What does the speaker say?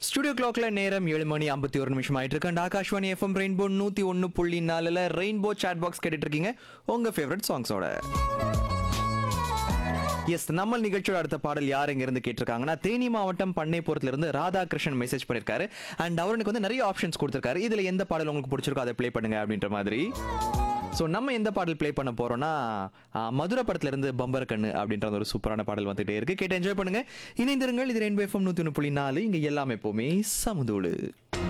studio கிளாக்ல நேரம் ஏழு மணி ஐம்பத்தி ஒரு நிமிஷம் ஆயிட்டு இருக்கு அண்ட் ஆகாஷ்வாணி எஃப்எம் ரெயின்போ நூத்தி ஒன்னு புள்ளி நாலுல ரெயின்போ சாட் பாக்ஸ் கேட்டுட்டு இருக்கீங்க உங்க ஃபேவரட் சாங்ஸோட எஸ் நம்ம நிகழ்ச்சியோட அடுத்த பாடல் யார் இங்க இருந்து கேட்டிருக்காங்கன்னா தேனி மாவட்டம் பண்ணைப்புறத்துல இருந்து ராதாகிருஷ்ணன் மெசேஜ் பண்ணிருக்காரு அண்ட் அவர் எனக்கு வந்து நிறைய ஆப்ஷன்ஸ் கொடுத்திருக்காரு இதுல எந்த பாடல் உங்களுக்கு பிடிச்சிருக்கோ அதை ப்ளே பண்ணுங்க அப்படின்ற மாதிரி ஸோ நம்ம எந்த பாடல் ப்ளே பண்ண போறோம்னா ஆ, மதுரை படத்துல இருந்து பம்பர் கண்ணு அப்படின்ற ஒரு சூப்பரான பாடல் வந்துட்டே இருக்கு கேட்டு என்ஜாய் பண்ணுங்க இணைந்திருங்கள் இது ரெயின்போ எஃப்எம் நூத்தி ஒன்று புள்ளி நாலு இங்க எல்லாமே எப்பவுமே சமுதூளு